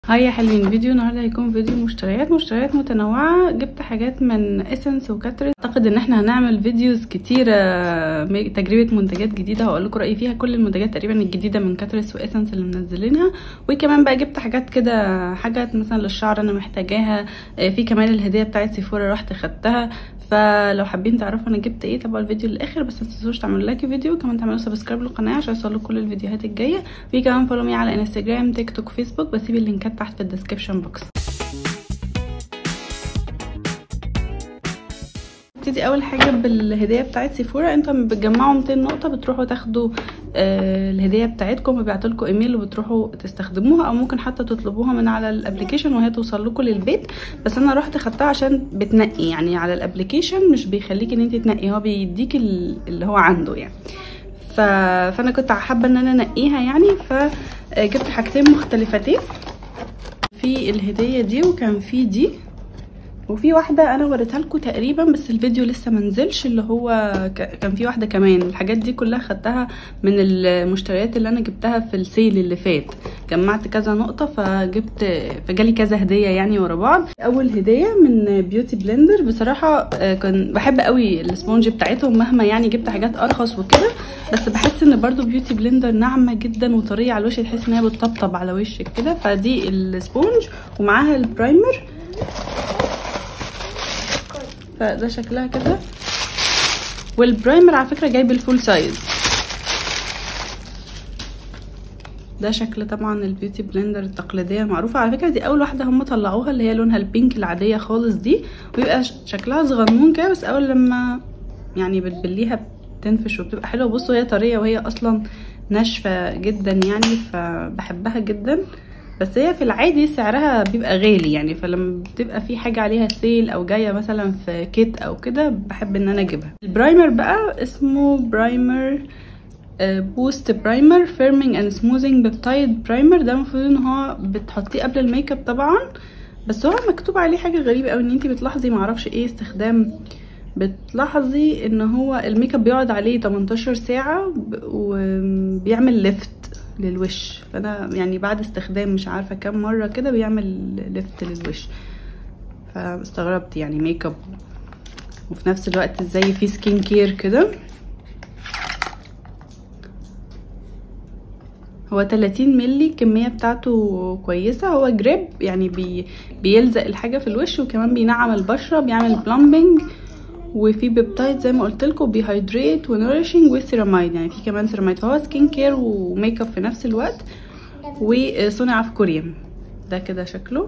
هاي يا حلوين فيديو النهارده هيكون فيديو مشتريات مشتريات متنوعه جبت حاجات من اسنس وكاترين اعتقد ان احنا هنعمل فيديوز كتيره م- تجربه منتجات جديده هقول لكم رايي فيها كل المنتجات تقريبا الجديده من كاتريس واسنس اللي منزلينها وكمان بقى جبت حاجات كده حاجات مثلا للشعر انا محتاجاها آه، في كمان الهديه بتاعت سيفورا رحت خدتها فلو حابين تعرفوا انا جبت ايه تابعوا الفيديو للاخر بس ما تنسوش تعملوا لايك الفيديو كمان تعملوا سبسكرايب للقناه عشان يوصلوا كل الفيديوهات الجايه في كمان فولو مي على انستجرام تيك توك فيسبوك بسيب اللينكات تحت في الديسكربشن بوكس نبتدي اول حاجه بالهديه بتاعت سيفورا انتوا لما بتجمعوا 200 نقطه بتروحوا تاخدوا آه الهديه بتاعتكم بيبعتوا لكم ايميل وبتروحوا تستخدموها او ممكن حتى تطلبوها من على الابلكيشن وهي توصل لكم للبيت بس انا رحت خدتها عشان بتنقي يعني على الابلكيشن مش بيخليك ان انت تنقي هو بيديك ال- اللي هو عنده يعني ف... فانا كنت حابه ان انا انقيها يعني فجبت حاجتين مختلفتين في الهديه دي وكان في دي وفي واحده انا وريتها لكم تقريبا بس الفيديو لسه منزلش اللي هو ك- كان في واحده كمان الحاجات دي كلها خدتها من المشتريات اللي انا جبتها في السيل اللي فات جمعت كذا نقطه فجبت فجالي كذا هديه يعني ورا بعض اول هديه من بيوتي بلندر بصراحه آه، كان بحب قوي السبونج بتاعتهم مهما يعني جبت حاجات ارخص وكده بس بحس ان برضو بيوتي بلندر ناعمه جدا وطريه على الوش تحس ان هي بتطبطب على وشك كده فدي السبونج ومعاها البرايمر فده شكلها كده والبرايمر على فكره جايب الفول سايز ده شكل طبعا البيوتي بلندر التقليديه المعروفه على فكره دي اول واحده هم طلعوها اللي هي لونها البينك العاديه خالص دي ويبقى ش- شكلها صغنون كده بس اول لما يعني بتبليها بتنفش وبتبقى حلوه بصوا هي طريه وهي اصلا ناشفه جدا يعني فبحبها جدا بس هي في العادي سعرها بيبقى غالي يعني فلما بتبقى في حاجه عليها سيل او جايه مثلا في كيت او كده بحب ان انا اجيبها البرايمر بقى اسمه برايمر بوست برايمر فيرمينج اند سموزنج بيبتايد برايمر ده المفروض ان هو بتحطيه قبل الميك اب طبعا بس هو مكتوب عليه حاجه غريبه قوي ان انت بتلاحظي معرفش ايه استخدام بتلاحظي ان هو الميك اب بيقعد عليه 18 ساعه ب- وبيعمل ليفت للوش فانا يعني بعد استخدام مش عارفه كام مره كده بيعمل ليفت للوش فاستغربت يعني ميك اب وفي نفس الوقت ازاي في سكين كير كده هو 30 ملي الكمية بتاعته كويسة هو جريب يعني بي بيلزق الحاجة في الوش وكمان بينعم البشرة بيعمل بلامبنج وفي بيبتايد زي ما قلت لكم بيهايدريت ونورشنج وسيرامايد يعني في كمان سيرامايد فهو سكين كير وميك اب في نفس الوقت وصنع في كوريا ده كده شكله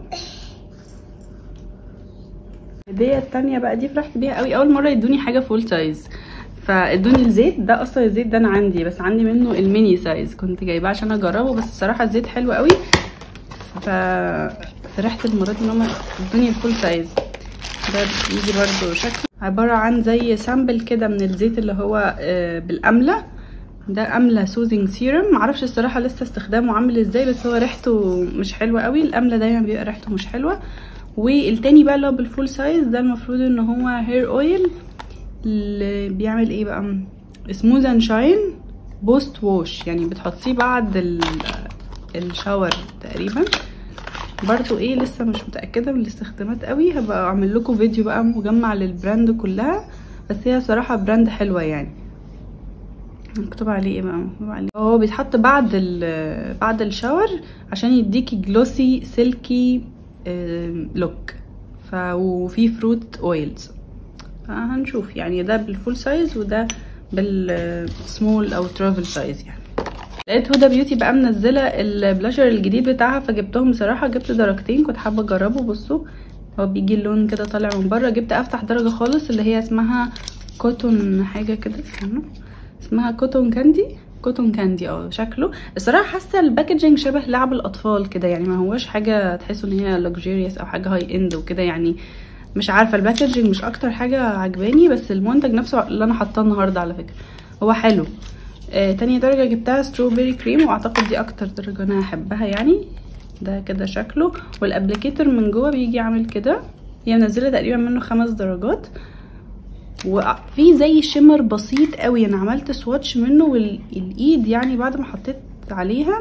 الهدية التانية بقى دي فرحت بيها قوي اول مرة يدوني حاجة فول سايز فادوني الزيت ده اصلا الزيت ده انا عندي بس عندي منه الميني سايز كنت جايباه عشان اجربه بس الصراحه الزيت حلو قوي ف فرحت المره دي ان هم ادوني الفول سايز ده بيجي برده شكله عباره عن زي سامبل كده من الزيت اللي هو آه، بالامله ده امله سوزنج سيرم معرفش الصراحه لسه استخدامه عامل ازاي بس هو ريحته مش حلوه قوي الامله دايما بيبقى ريحته مش حلوه والتاني بقى اللي هو بالفول سايز ده المفروض ان هو هير اويل اللي بيعمل ايه بقى سموز اند شاين بوست ووش يعني بتحطيه بعد ال- الشاور تقريبا برضو ايه لسه مش متاكده من الاستخدامات قوي هبقى اعمل لكم فيديو بقى مجمع للبراند كلها بس هي صراحه براند حلوه يعني مكتوب عليه ايه بقى مكتوب عليه هو بيتحط بعد ال بعد الشاور عشان يديكي جلوسي سيلكي لوك ف وفي فروت اويلز هنشوف يعني ده بالفول سايز وده بالسمول او ترافل سايز يعني لقيت هدى بيوتي بقى منزله البلاشر الجديد بتاعها فجبتهم بصراحه جبت درجتين كنت حابه اجربه بصوا هو بيجي اللون كده طالع من بره جبت افتح درجه خالص اللي هي اسمها كوتون حاجه كده استنى اسمها كوتون كاندي كوتون كاندي اه شكله الصراحه حاسه الباكجينج شبه لعب الاطفال كده يعني ما هوش حاجه تحسوا ان هي لوكجيريوس او حاجه هاي اند وكده يعني مش عارفه الباكجينج مش اكتر حاجه عجباني بس المنتج نفسه اللي انا حاطاه النهارده على فكره هو حلو آه تاني درجه جبتها ستروبري كريم واعتقد دي اكتر درجه انا هحبها يعني ده كده شكله والابليكيتور من جوه بيجي عامل كده هي منزله تقريبا منه خمس درجات وفي زي شimmer بسيط قوي انا عملت سواتش منه والايد يعني بعد ما حطيت عليها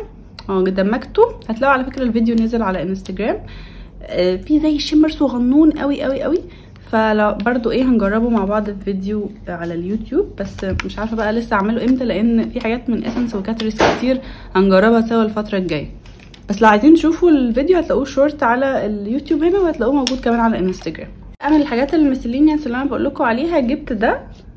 اه دمجته هتلاقوا على فكره الفيديو نزل على انستجرام آه، في زي شمر صغنون قوي قوي قوي فلو برضو ايه هنجربه مع بعض في فيديو على اليوتيوب بس مش عارفه بقى لسه اعمله امتى لان في حاجات من اسنس وكاتريس كتير هنجربها سوا الفتره الجايه بس لو عايزين تشوفوا الفيديو هتلاقوه شورت على اليوتيوب هنا وهتلاقوه موجود كمان على الانستجرام انا الحاجات الميسلينيانس اللي انا بقول لكم عليها جبت ده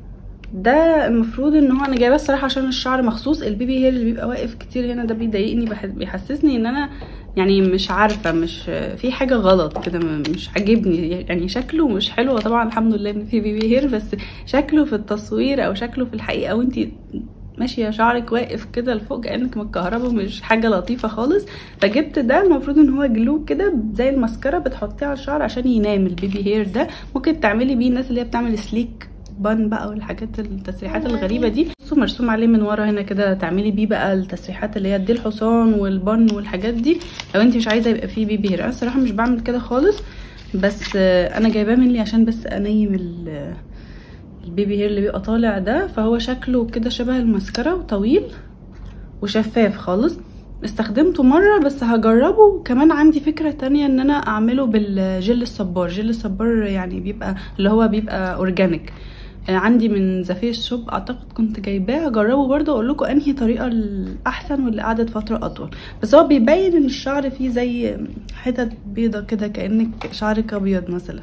ده المفروض ان هو انا جايباه الصراحه عشان الشعر مخصوص البيبي هير اللي بيبقى واقف كتير هنا ده بيضايقني بح- بيحسسني ان انا يعني مش عارفه مش في حاجه غلط كده م- مش عاجبني يعني شكله مش حلو طبعا الحمد لله ان في بيبي هير بس شكله في التصوير او شكله في الحقيقه وانت ماشيه شعرك واقف كده لفوق كانك متكهربه مش حاجه لطيفه خالص فجبت ده المفروض ان هو جلو كده زي المسكره بتحطيه على الشعر عشان ينام البيبي هير ده ممكن تعملي بيه الناس اللي هي بتعمل سليك بان بقى والحاجات التسريحات الغريبه دي بصوا مرسوم عليه من ورا هنا كده تعملي بيه بقى التسريحات اللي هي دي الحصان والبن والحاجات دي لو انت مش عايزه يبقى فيه بيبي هير انا الصراحه مش بعمل كده خالص بس آه، انا جايباه مني عشان بس انيم ال- البيبي هير اللي بيبقى طالع ده فهو شكله كده شبه المسكره وطويل وشفاف خالص استخدمته مرة بس هجربه كمان عندي فكرة تانية ان انا اعمله بالجل الصبار جل الصبار يعني بيبقى اللي هو بيبقى اورجانيك آه، عندي من ذا فيس شوب اعتقد كنت جايباه هجربه برضه اقول لكم انهي طريقه الاحسن واللي قعدت فتره اطول بس هو بيبين ان الشعر فيه زي حتت بيضه كده كانك شعرك ابيض مثلا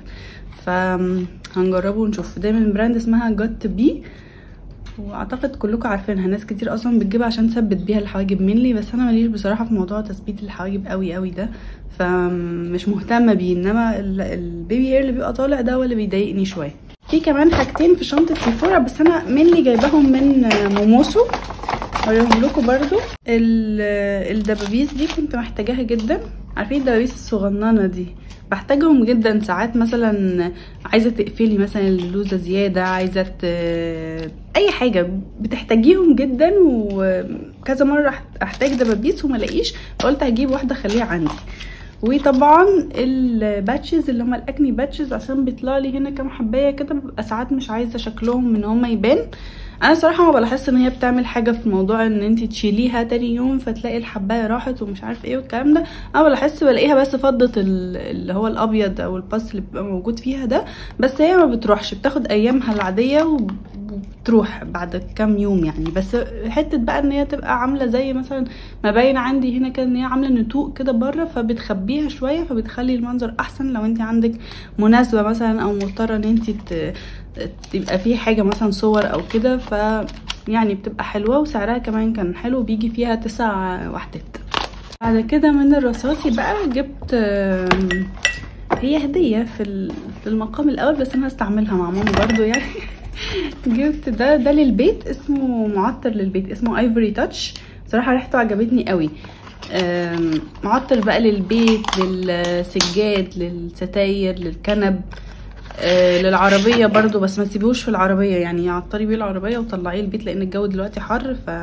فهنجربه ونشوف ده من براند اسمها جوت بي واعتقد كلكم عارفينها ناس كتير اصلا بتجيبها عشان تثبت بيها الحواجب منلي بس انا ماليش بصراحه في موضوع تثبيت الحواجب قوي قوي ده فمش مهتمه بيه انما ال- البيبي هير اللي بيبقى طالع ده هو اللي بيضايقني شويه في كمان حاجتين في شنطه سيفورا بس انا منلي جايباهم من موموسو اوريهم لكم برضو ال- الدبابيس دي كنت محتاجاها جدا عارفين الدبابيس الصغننه دي بحتاجهم جدا ساعات مثلا عايزه تقفلي مثلا اللوزه زياده عايزه ت... اي حاجه بتحتاجيهم جدا وكذا مره أحت- احتاج دبابيس وما الاقيش فقلت هجيب واحده اخليها عندي وطبعا الباتشز اللي هما الاكني باتشز عشان بيطلع لي هنا كام حبايه كده ببقى ساعات مش عايزه شكلهم ان هما يبان انا صراحه ما بلاحظش ان هي بتعمل حاجه في موضوع ان انت تشيليها تاني يوم فتلاقي الحبايه راحت ومش عارف ايه والكلام ده انا بلاحظ بلاقيها بس فضت ال- اللي هو الابيض او الباس اللي بيبقى موجود فيها ده بس هي ما بتروحش بتاخد ايامها العاديه وب- وبتروح بعد كام يوم يعني بس حته بقى ان هي تبقى عامله زي مثلا ما باين عندي هنا كده ان هي عامله نتوء كده بره فبتخبيها شويه فبتخلي المنظر احسن لو انت عندك مناسبه مثلا او مضطره ان انت ت- تبقى في حاجه مثلا صور او كده ف يعني بتبقى حلوه وسعرها كمان كان حلو بيجي فيها تسع وحدات بعد كده من الرصاصي بقى جبت آم، هي هديه في ال- في المقام الاول بس انا هستعملها مع ماما برضو يعني جبت ده ده للبيت اسمه معطر للبيت اسمه ايفوري تاتش صراحه ريحته عجبتني قوي آم، معطر بقى للبيت للسجاد للستاير للكنب آه، للعربية برضو بس ما تسيبيهوش في العربية يعني عطري بيه العربية وطلعيه البيت لان الجو دلوقتي حر ف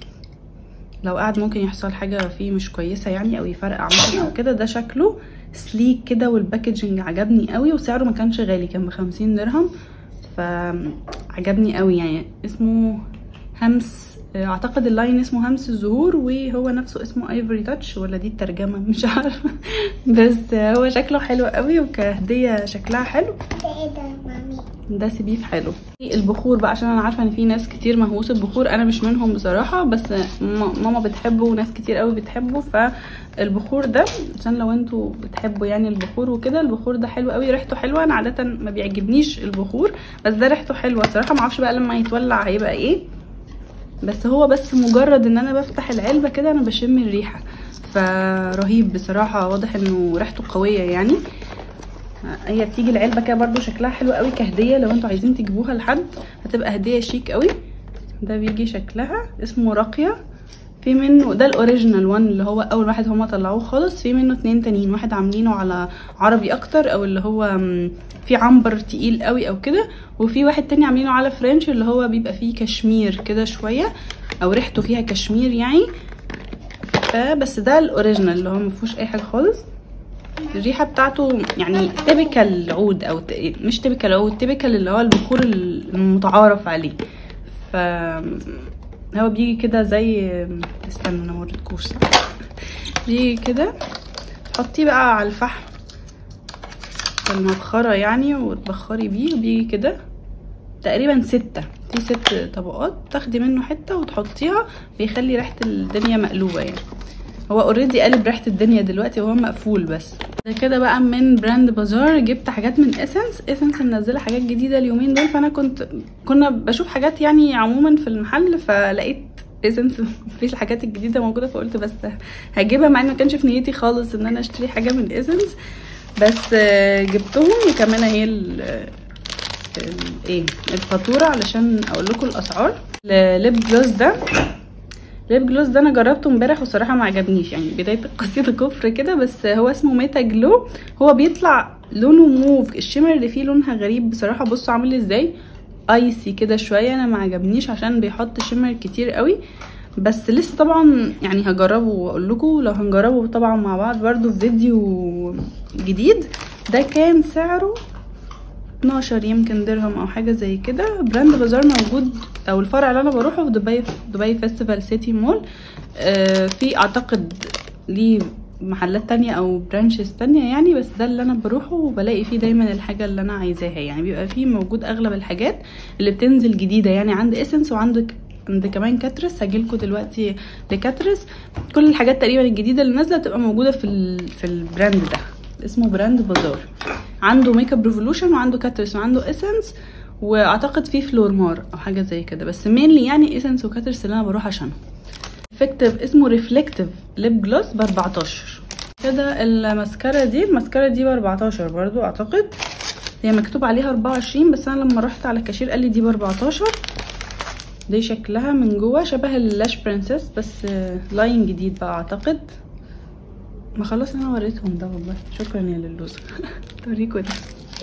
لو قعد ممكن يحصل حاجة فيه مش كويسة يعني او يفرقع مثلا او كده ده شكله سليك كده والباكجينج عجبني قوي وسعره ما كانش غالي كان بخمسين درهم فعجبني قوي يعني اسمه همس اعتقد اللاين اسمه همس الزهور وهو نفسه اسمه ايفوري تاتش ولا دي الترجمه مش عارفه بس هو شكله حلو قوي وكهديه شكلها حلو ده ايه ده مامي ده سبيف حلو البخور بقى عشان انا عارفه ان في ناس كتير مهووسه بخور انا مش منهم بصراحه بس ما- ماما بتحبه وناس كتير قوي بتحبه فالبخور ده عشان لو انتوا بتحبوا يعني البخور وكده البخور ده حلو قوي ريحته حلوه انا عاده ما بيعجبنيش البخور بس ده ريحته حلوه صراحه ما اعرفش بقى لما يتولع هيبقى ايه بس هو بس مجرد ان انا بفتح العلبه كده انا بشم الريحه فرهيب بصراحه واضح انه ريحته قويه يعني هي بتيجي العلبه كده برضو شكلها حلو قوي كهديه لو انتوا عايزين تجيبوها لحد هتبقى هديه شيك قوي ده بيجي شكلها اسمه راقيه في منه ده الاوريجينال وان اللي هو اول واحد هما طلعوه خالص في منه اتنين تانيين واحد عاملينه على عربي اكتر او اللي هو مم، في عنبر تقيل قوي او كده وفي واحد تاني عاملينه على فرنش اللي هو بيبقى فيه كشمير كده شويه او ريحته فيها كشمير يعني فبس ده الاوريجينال اللي هو مفيهوش اي حاجه خالص الريحه بتاعته يعني تيبيكال عود او ت- مش تيبيكال عود تيبيكال اللي هو البخور المتعارف عليه ف هو بيجي كده زي استنى انا موريتكوش بيجي كده تحطيه بقى على الفحم في المبخرة يعني وتبخري بيه وبيجي كده تقريبا ستة في ست طبقات تاخدي منه حتة وتحطيها بيخلي ريحة الدنيا مقلوبة يعني هو اوريدي قلب ريحة الدنيا دلوقتي وهو مقفول بس ده كده بقى من براند بازار جبت حاجات من اسنس اسنس منزله حاجات جديده اليومين دول فانا كنت كنا بشوف حاجات يعني عموما في المحل فلقيت اسنس مفيش الحاجات الجديده موجوده فقلت بس هجيبها مع ان ما كانش في نيتي خالص ان انا اشتري حاجه من اسنس بس آه، جبتهم وكمان اهي ال- ال- ايه الفاتوره علشان اقول لكم الاسعار الليب جلوس ده ليب جلوس ده انا جربته امبارح وصراحه ما عجبنيش يعني بدايه القصيده كفر كده بس هو اسمه ميتا جلو هو بيطلع لونه موف الشمر اللي فيه لونها غريب بصراحه بصوا عامل ازاي ايسي كده شويه انا ما عجبنيش عشان بيحط شمر كتير قوي بس لسه طبعا يعني هجربه واقول لكم لو هنجربه طبعا مع بعض برضو في فيديو جديد ده كان سعره 12 يمكن درهم او حاجه زي كده براند بازار موجود او الفرع اللي انا بروحه في دبي دبي فيستيفال سيتي مول آه في اعتقد ليه محلات تانية او برانشز تانية يعني بس ده اللي انا بروحه وبلاقي فيه دايما الحاجة اللي انا عايزاها يعني بيبقى فيه موجود اغلب الحاجات اللي بتنزل جديدة يعني عند اسنس وعندك عند كمان كاترس هجيلكوا دلوقتي لكاترس كل الحاجات تقريبا الجديدة اللي نازلة تبقى موجودة في ال... في البراند ده اسمه براند بازار عنده ميك اب ريفولوشن وعنده كاترس وعنده اسنس واعتقد في فلورمار او حاجه زي كده بس مينلي يعني اسنس وكاترس اللي انا بروح عشانهم افكتيف اسمه ريفلكتيف ليب جلوس ب 14 كده الماسكارا دي الماسكارا دي ب 14 برضو اعتقد هي مكتوب عليها 24 بس انا لما رحت على الكاشير قال لي دي ب 14 دي شكلها من جوه شبه اللاش برنسس بس لاين جديد بقى اعتقد ما خلاص انا وريتهم ده والله شكرا يا للوزة اوريكوا ده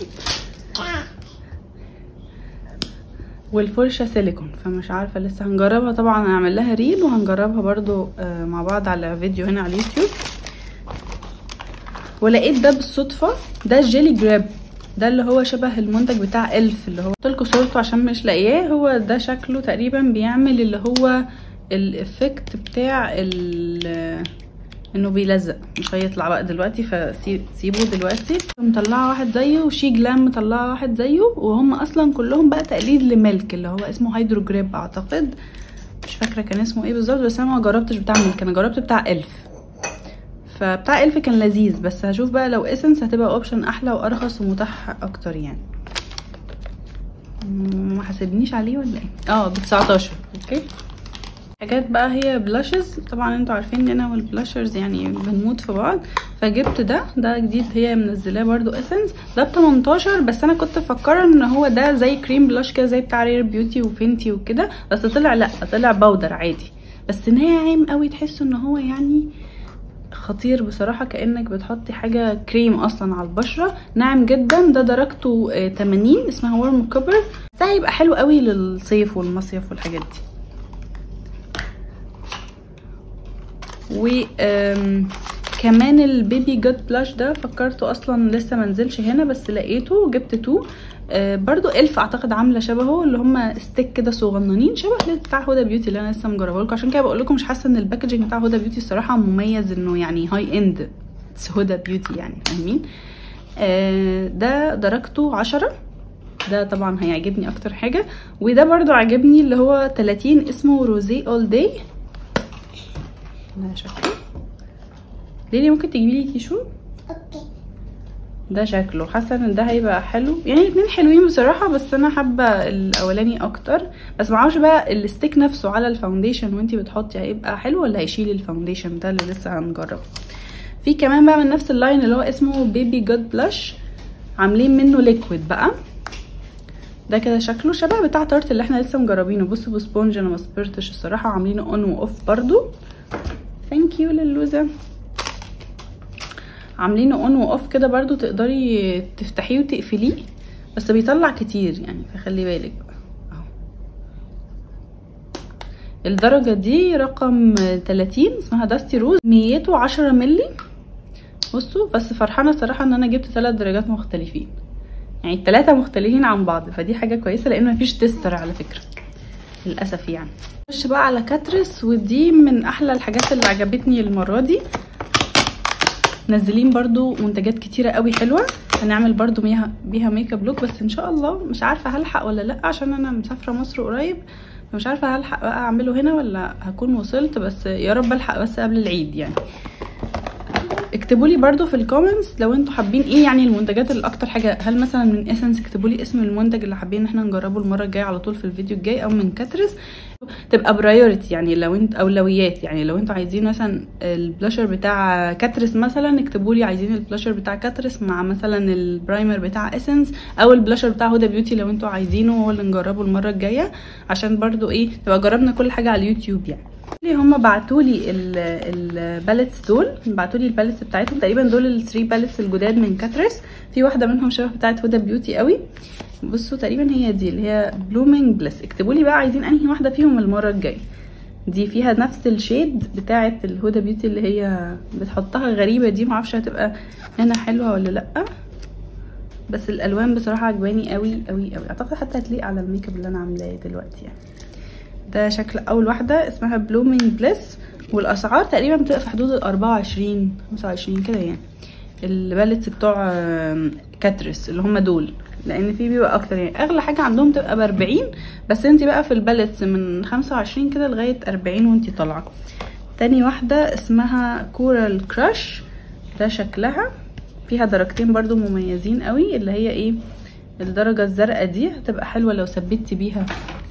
والفرشة سيليكون فمش عارفة لسه هنجربها طبعا هنعمل لها ريل وهنجربها برضو آه، مع بعض على فيديو هنا على اليوتيوب ولقيت ده بالصدفة ده الجيلي جراب ده اللي هو شبه المنتج بتاع الف اللي هو قلت لكم صورته عشان مش لاقياه هو ده شكله تقريبا بيعمل اللي هو الافكت بتاع ال انه بيلزق مش هيطلع بقى دلوقتي فسيبه دلوقتي مطلعه واحد زيه وشي جلام مطلعه واحد زيه وهم اصلا كلهم بقى تقليد لميلك اللي هو اسمه هيدرو جريب اعتقد مش فاكره كان اسمه ايه بالظبط بس انا ما جربتش بتاع ميلك انا جربت بتاع الف فبتاع الف كان لذيذ بس هشوف بقى لو اسنس هتبقى اوبشن احلى وارخص ومتاح اكتر يعني مم، ما حاسبنيش عليه ولا ايه اه ب 19 اوكي حاجات بقى هي بلاشز طبعا انتوا عارفين ان انا والبلاشرز يعني بنموت في بعض فجبت ده ده جديد هي منزلاه برضو اسنس ده ب 18 بس انا كنت مفكره ان هو ده زي كريم بلاش كده زي بتاع رير بيوتي وفينتي وكده بس طلع لا طلع باودر عادي بس ناعم قوي تحسوا ان هو يعني خطير بصراحة كأنك بتحطي حاجة كريم أصلا على البشرة ناعم جدا ده درجته آه، 80 اسمها ورم كوبر ده هيبقى حلو قوي للصيف والمصيف والحاجات دي و آم، كمان البيبي جود بلاش ده فكرته اصلا لسه منزلش هنا بس لقيته جبت تو آه، برضو الف اعتقد عامله شبهه اللي هم ستيك كده صغننين شبه اللي بتاع هدى بيوتي اللي انا لسه مجربه لكم عشان كده بقول لكم مش حاسه ان الباكجينج بتاع هدى بيوتي الصراحه مميز انه يعني هاي اند هدى بيوتي يعني فاهمين آه، ده درجته عشرة ده طبعا هيعجبني اكتر حاجه وده برضو عجبني اللي هو 30 اسمه روزي اول داي ده شكله ليلي ممكن تجيبي لي تيشو اوكي ده شكله حاسه ان ده هيبقى حلو يعني الاتنين حلوين بصراحه بس انا حابه الاولاني اكتر بس معرفش بقى الستيك نفسه على الفاونديشن وانتي بتحطي هيبقى حلو ولا هيشيل الفاونديشن ده اللي لسه هنجربه في كمان بقى من نفس اللاين اللي هو اسمه بيبي جود بلاش عاملين منه ليكويد بقى ده كده شكله شبه بتاع تارت اللي احنا لسه مجربينه بصوا بسبونج انا ما صبرتش الصراحه عاملينه اون واوف برضو ثانك يو للوزه عاملينه اون واوف كده برضو تقدري تفتحيه وتقفليه بس بيطلع كتير يعني فخلي بالك بقى اهو الدرجة دي رقم 30 اسمها داستي روز ميته 10 ملي بصوا بس فرحانة الصراحة ان انا جبت ثلاث درجات مختلفين يعني التلاتة مختلفين عن بعض فدي حاجة كويسة لان مفيش تستر على فكرة للاسف يعني نخش بقى على كاترس ودي من احلى الحاجات اللي عجبتني المره دي منزلين برضو منتجات كتيره قوي حلوه هنعمل برضو بيها بيها ميك اب لوك بس ان شاء الله مش عارفه هلحق ولا لا عشان انا مسافره مصر قريب فمش عارفه هلحق بقى اعمله هنا ولا هكون وصلت بس يا رب الحق بس قبل العيد يعني اكتبوا لي برضو في الكومنتس لو انتوا حابين ايه يعني المنتجات اللي اكتر حاجه هل مثلا من اسنس اكتبوا لي اسم المنتج اللي حابين ان احنا نجربه المره الجايه على طول في الفيديو الجاي او من كاترس تبقى برايورتي يعني لو انت اولويات يعني لو انتوا عايزين مثلا البلاشر بتاع كاترس مثلا اكتبوا لي عايزين البلاشر بتاع كاترس مع مثلا البرايمر بتاع اسنس او البلاشر بتاع هدى بيوتي لو انتوا عايزينه هو اللي نجربه المره الجايه عشان برضو ايه نبقى جربنا كل حاجه على اليوتيوب يعني لي هم بعتوا لي الباليتس دول بعتوا لي الباليتس بتاعتهم تقريبا دول الثري باليتس الجداد من كاترس في واحده منهم شبه بتاعت هدى بيوتي قوي بصوا تقريبا هي دي اللي هي بلومينج بلس اكتبوا لي بقى عايزين انهي واحده فيهم المره الجايه دي فيها نفس الشيد بتاعه الهدى بيوتي اللي هي بتحطها غريبه دي معرفش هتبقى هنا حلوه ولا لا بس الالوان بصراحه عجباني قوي قوي قوي اعتقد حتى هتليق على الميك اب اللي انا عاملاه دلوقتي يعني ده شكل اول واحده اسمها بلومينج بليس والاسعار تقريبا بتبقى في حدود ال 24 25 كده يعني الباليتس بتوع كاترس اللي هم دول لان في بيبقى اكتر يعني اغلى حاجه عندهم تبقى ب 40 بس انت بقى في الباليتس من 25 كده لغايه 40 وانت طالعه تاني واحده اسمها كورال كراش ده شكلها فيها درجتين برضو مميزين قوي اللي هي ايه الدرجه الزرقاء دي هتبقى حلوه لو ثبتي بيها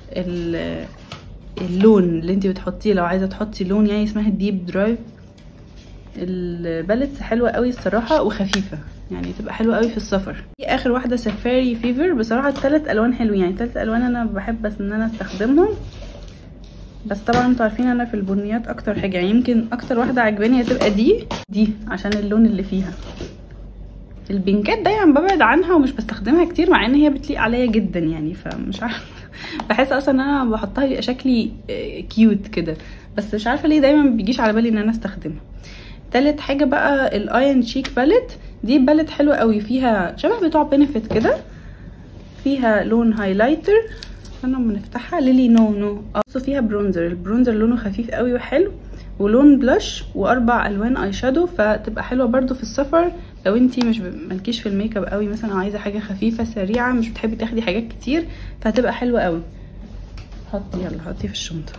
اللون اللي انت بتحطيه لو عايزه تحطي لون يعني اسمها ديب درايف الباليتس حلوه قوي الصراحه وخفيفه يعني تبقى حلوه قوي في السفر دي اخر واحده سفاري فيفر بصراحه الثلاث الوان حلوين يعني الثلاث الوان انا بحب بس ان انا استخدمهم بس طبعا انتوا عارفين انا في البنيات اكتر حاجه يعني يمكن اكتر واحده عجباني هتبقى دي دي عشان اللون اللي فيها البينكات دايما ببعد عنها ومش بستخدمها كتير مع ان هي بتليق عليا جدا يعني فمش عارفه بحس اصلا ان انا بحطها يبقى شكلي كيوت كده بس مش عارفه ليه دايما بيجيش على بالي ان انا استخدمها تالت حاجه بقى الايرون شيك باليت دي باليت حلوه قوي فيها شبه بتوع بنفيت كده فيها لون هايلايتر استنى اما نفتحها ليلي نو نو اه فيها برونزر البرونزر لونه خفيف قوي وحلو ولون بلاش واربع الوان اي شادو فتبقى حلوه برده في السفر لو انتي مش مالكيش في الميك اب قوي مثلا عايزه حاجه خفيفه سريعه مش بتحبي تاخدي حاجات كتير فهتبقى حلوه قوي حطي يلا حطي في الشنطه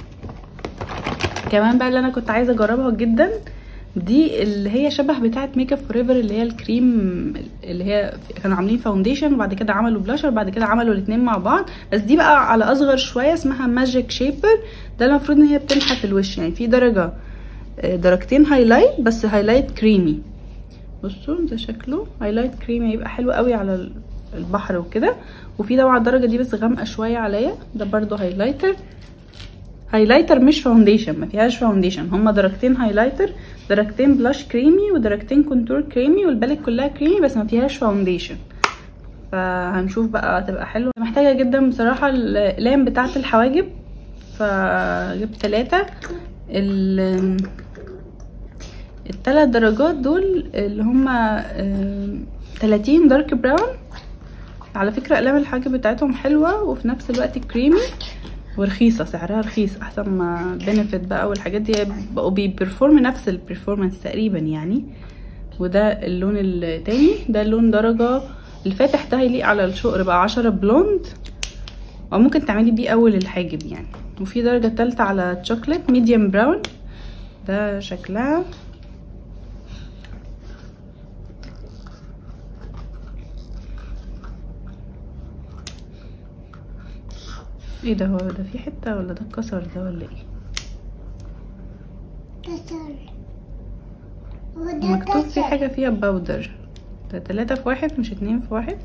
كمان بقى اللي انا كنت عايزه اجربها جدا دي اللي هي شبه بتاعه ميك اب فور ايفر اللي هي الكريم اللي هي كانوا عاملين فاونديشن وبعد كده عملوا بلاشر وبعد كده عملوا الاثنين مع بعض بس دي بقى على اصغر شويه اسمها ماجيك شيبر ده المفروض ان هي بتنحت الوش يعني في درجه درجتين هايلايت بس هايلايت كريمي بصوا ده شكله هايلايت كريمي هيبقى حلو قوي على البحر وكده وفي طبعا الدرجه دي بس غامقه شويه عليا ده برضو هايلايتر هايلايتر مش فاونديشن ما فيهاش فاونديشن هما درجتين هايلايتر درجتين بلاش كريمي ودرجتين كونتور كريمي والبالك كلها كريمي بس ما فيهاش فاونديشن فهنشوف بقى هتبقى حلوه محتاجه جدا بصراحه الاقلام بتاعه الحواجب فجبت ثلاثة الثلاث درجات دول اللي هما 30 دارك براون على فكره اقلام الحواجب بتاعتهم حلوه وفي نفس الوقت كريمي ورخيصه سعرها رخيص احسن ما بنفيت بقى والحاجات دي بقوا بيبرفورم نفس البرفورمانس تقريبا يعني وده اللون التاني ده اللون درجه الفاتح ده هيليق على الشقر بقى عشرة بلوند او ممكن تعملي بيه اول الحاجب يعني وفي درجه تالتة على تشوكلت ميديوم براون ده شكلها ايه ده هو ده في حته ولا ده اتكسر ده ولا ايه كسر مكتوب في حاجه فيها باودر ده تلاتة في واحد مش اتنين في واحد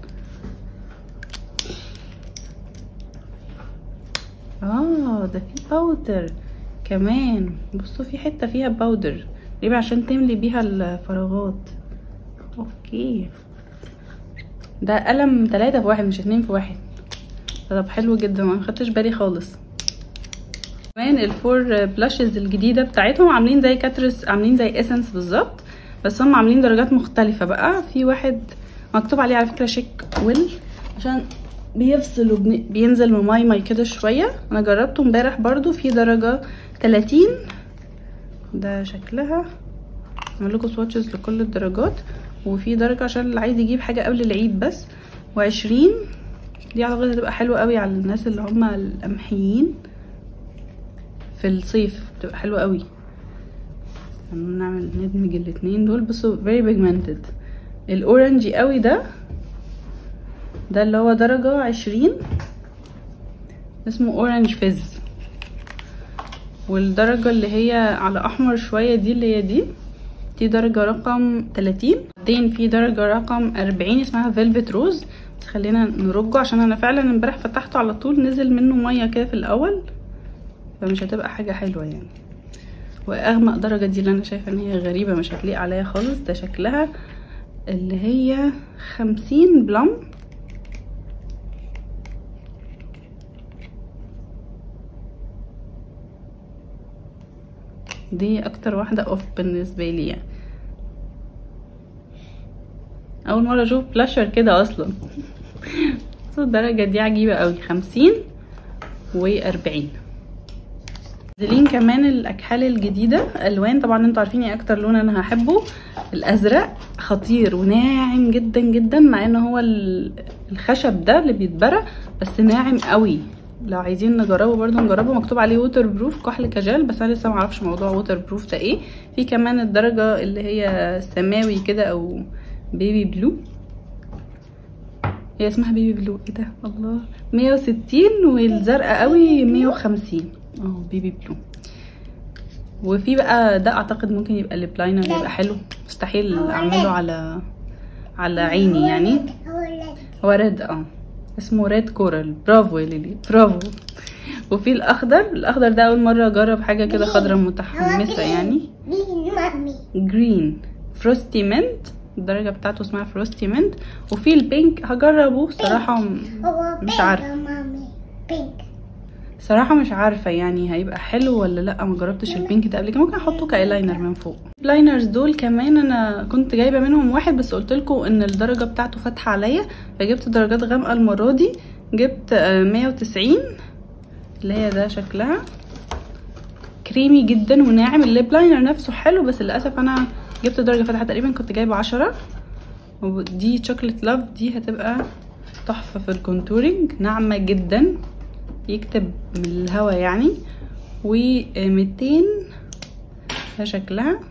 اه ده في باودر كمان بصوا في حته فيها باودر ليه عشان تملي بيها الفراغات اوكي ده قلم تلاتة في واحد مش اتنين في واحد طب حلو جدا ما خدتش بالي خالص كمان الفور بلاشز الجديده بتاعتهم عاملين زي كاترس عاملين زي اسنس بالظبط بس هم عاملين درجات مختلفه بقى في واحد مكتوب عليه على فكره شيك ويل عشان بيفصل وبينزل مماي ماي كده شويه انا جربته امبارح برضو في درجه 30 ده شكلها اعمل لكم سواتشز لكل الدرجات وفي درجه عشان اللي عايز يجيب حاجه قبل العيد بس وعشرين دي اعتقد هتبقى حلوه قوي على الناس اللي هم القمحيين في الصيف بتبقى حلوه قوي نعمل ندمج الاتنين دول بصوا very pigmented الاورنجي قوي ده ده اللي هو درجة عشرين اسمه اورنج فيز والدرجة اللي هي على احمر شوية دي اللي هي دي دي درجة رقم تلاتين بعدين في درجة رقم اربعين اسمها فيلفت روز بس خلينا نرجه عشان انا فعلا امبارح فتحته على طول نزل منه مية كده في الاول فمش هتبقى حاجة حلوة يعني واغمق درجة دي اللي انا شايفة ان هي غريبة مش هتليق عليا خالص ده شكلها اللي هي خمسين بلم دي اكتر واحدة اوف بالنسبة لي يعني اول مرة اشوف بلاشر كده اصلا بس الدرجة دي عجيبة قوي خمسين واربعين نازلين كمان الاكحال الجديده الوان طبعا انتوا عارفين ايه اكتر لون انا هحبه الازرق خطير وناعم جدا جدا مع ان هو الخشب ده اللي بيتبرى بس ناعم قوي لو عايزين نجربه برضو نجربه مكتوب عليه ووتر بروف كحل كجل بس انا لسه معرفش موضوع ووتر بروف ده ايه في كمان الدرجه اللي هي سماوي كده او بيبي بلو هي اسمها بيبي بلو ايه ده الله 160 والزرقاء قوي 150 اه بيبي بلو وفي بقى ده اعتقد ممكن يبقى الليب لاينر يبقى حلو مستحيل اعمله على على عيني يعني هو ريد اه اسمه ريد كورال برافو يا ليلي برافو وفي الاخضر الاخضر ده اول مره اجرب حاجه كده خضرا متحمسه يعني جرين فروستي منت الدرجه بتاعته اسمها فروستي منت وفي البينك هجربه صراحه مش عارفه صراحه مش عارفه يعني هيبقى حلو ولا لا ما جربتش البينك ده قبل كده ممكن احطه كايلاينر من فوق اللاينرز دول كمان انا كنت جايبه منهم واحد بس قلت لكم ان الدرجه بتاعته فاتحه عليا فجبت درجات غامقه المره دي جبت 190 اللي هي ده شكلها كريمي جدا وناعم الليب لاينر نفسه حلو بس للاسف انا جبت درجه فاتحه تقريبا كنت جايبه عشرة ودي شوكليت لاف دي هتبقى تحفه في الكونتورنج ناعمه جدا يكتب من الهوا يعني و 200 ده شكلها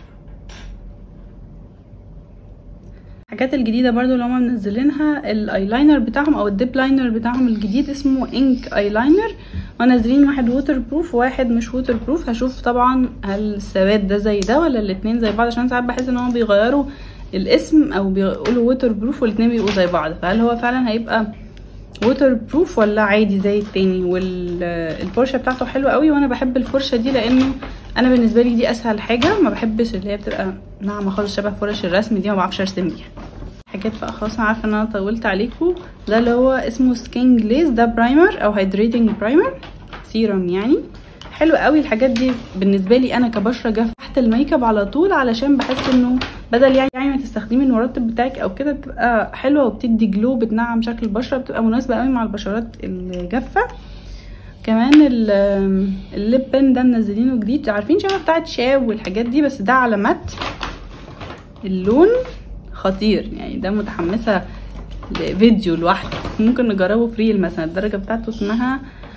الحاجات الجديده برضو اللي هما منزلينها الايلاينر بتاعهم او الديب لاينر بتاعهم الجديد اسمه انك ايلاينر ونازلين واحد ووتر بروف وواحد مش ووتر بروف هشوف طبعا هل السواد ده زي ده ولا الاتنين زي بعض عشان ساعات بحس ان هما بيغيروا الاسم او بيقولوا ووتر بروف والاتنين بيبقوا زي بعض فهل هو فعلا هيبقى ووتر بروف ولا عادي زي التاني والفرشه بتاعته حلوه قوي وانا بحب الفرشه دي لانه انا بالنسبه لي دي اسهل حاجه ما بحبش اللي هي بتبقى ناعمه خالص شبه فرش الرسم دي ما بعرفش ارسم بيها حاجات بقى خلاص انا عارفه ان انا طولت عليكم ده اللي هو اسمه سكين جليز ده برايمر او هيدريتنج برايمر سيرم يعني حلو قوي الحاجات دي بالنسبه لي انا كبشره جافه تحت الميك اب على طول علشان بحس انه بدل يعني ما تستخدمي المرطب بتاعك او كده بتبقى حلوه وبتدي جلو بتنعم شكل البشره بتبقى مناسبه قوي مع البشرات الجافه كمان الليب بن ده منزلينه جديد عارفين شبه بتاعت شاو والحاجات دي بس ده على مات اللون خطير يعني ده متحمسه لفيديو لوحده ممكن نجربه في ريل مثلا الدرجه بتاعته اسمها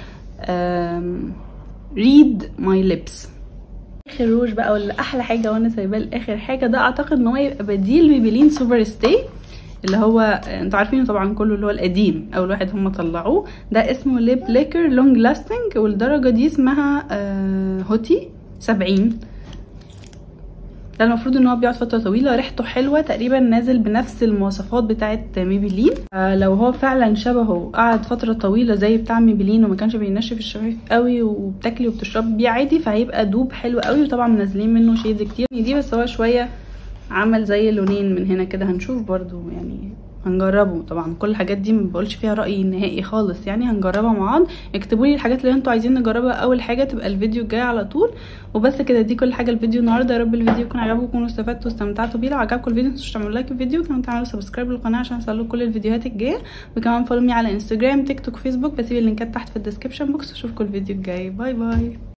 ريد ماي ليبس اخر روج بقى ولا احلى حاجه وانا سايباه لاخر حاجه ده اعتقد ان هو يبقى بديل ميبلين سوبر ستي اللي هو انتوا عارفينه طبعا كله اللي هو القديم اول واحد هم طلعوه ده اسمه ليب ليكر لونج لاستنج والدرجه دي اسمها آه هوتي 70 ده المفروض ان هو بيقعد فتره طويله ريحته حلوه تقريبا نازل بنفس المواصفات بتاعه ميبلين آه لو هو فعلا شبهه قعد فتره طويله زي بتاع ميبلين وما كانش بينشف الشفايف قوي وبتاكلي وبتشربي بيه عادي فهيبقى دوب حلو قوي وطبعا منزلين منه شيدز كتير دي بس هو شويه عمل زي لونين من هنا كده هنشوف برضو يعني هنجربه طبعا كل الحاجات دي ما بقولش فيها راي نهائي خالص يعني هنجربها مع بعض اكتبوا لي الحاجات اللي انتوا عايزين نجربها اول حاجه تبقى الفيديو الجاي على طول وبس كده دي كل حاجه الفيديو النهارده يا رب الفيديو يكون عجبكم وتكونوا استفدتوا واستمتعتوا بيه لو عجبكم الفيديو متنسوش تعملوا لايك الفيديو كمان تعملوا سبسكرايب للقناه عشان يوصلوا كل الفيديوهات الجايه وكمان فولو مي على انستجرام تيك توك فيسبوك بسيب اللينكات تحت في الديسكربشن بوكس واشوفكم الفيديو الجاي باي باي